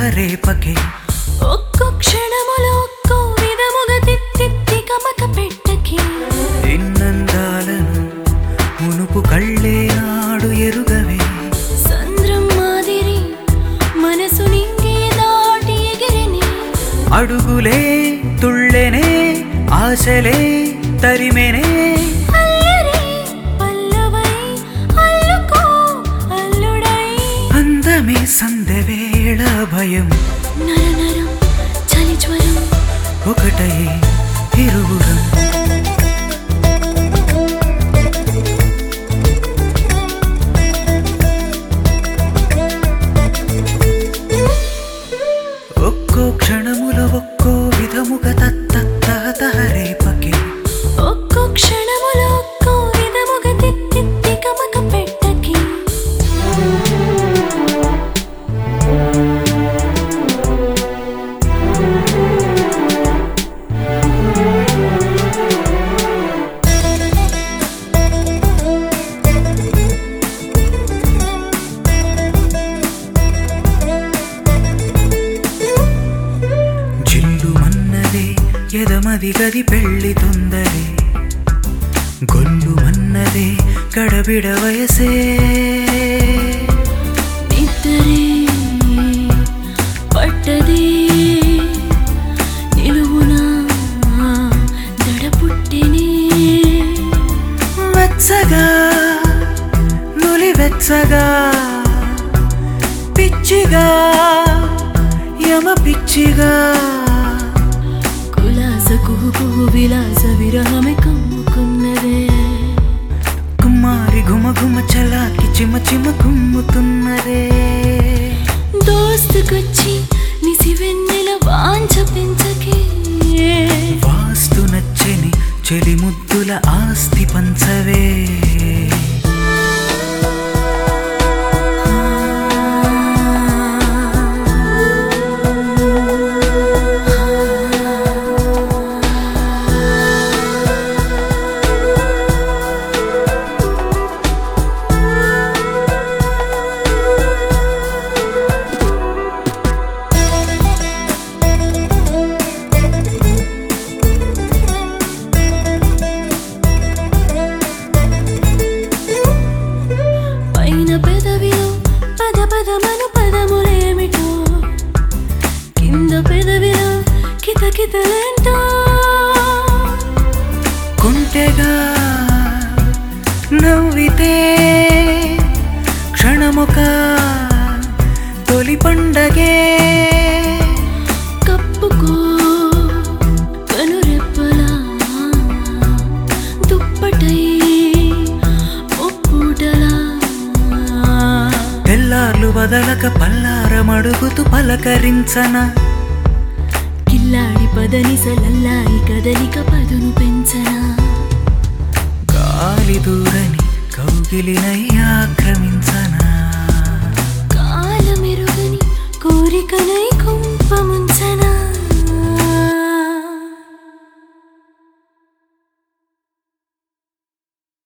రేపకే ఒక్కో క్షణములో ఒక్కో విధముగా తిత్తిత్తి కమక పెట్టకి ఎన్నందాలను మునుపు కళ్ళే నాడు ఎరుగవే సంద్రం మాదిరి మనసు నింగి దాటి ఎగిరిని అడుగులే తుళ్ళెనే ఆశలే తరిమెనే అల్లరి పల్లవై అల్లుకో అల్లుడై అందమే సందవేళ భయం నరనరం చలి జ్వరం ఒకటై ఇరువురం ఒక్కో క్షణములో ఒక్కో విధముగా తత్తత్త రేపకే ఒక్కో క్షణములో ఒక్కో విధముగా తిత్తిత్తి కమక పెట్టకి జిల్లు మన్నదే ఎదమది గది పెళ్లి తొందరే గొల్లు మన్నదే గడబిడ వయసే నిద్దరే పట్టదే నిలువునా దడ పుట్టినే వెచ్చగా నులి వెచ్చగా పిచ్చిగా యమ పిచ్చిగా కులాస కుహు విలాస విరహమే కమ్ముకున్నదే కుమారి గుమ గుమ చలాకి చిమ చిమ కుమ్ముతున్నదే దోస్తుకొచ్చి నిసి వెన్నెల వాంఛ పెంచకే వాస్తు నచ్చని చెలి ముద్దుల ఆస్తి పంచవే పైన పెదవిలో పద పదమను పదములేమిటో కింద పెదవిలో కిత కితలేంటో కుంటెగా నవ్వితే క్షణముక తొలి పండగే కప్పుకో కనురెప్పలా దుప్పటై ఒప్పుటలా తెల్లార్లు వదలక పల్లారమడుగుతూ పలకరించన కిల్లాడి పదని సలల్లాయి కదలిక పదును పెంచనా గాలి దూరని కౌగిలినై ఆక్రమించనా కాలమెరుగని కోరికనై కుంపముంచ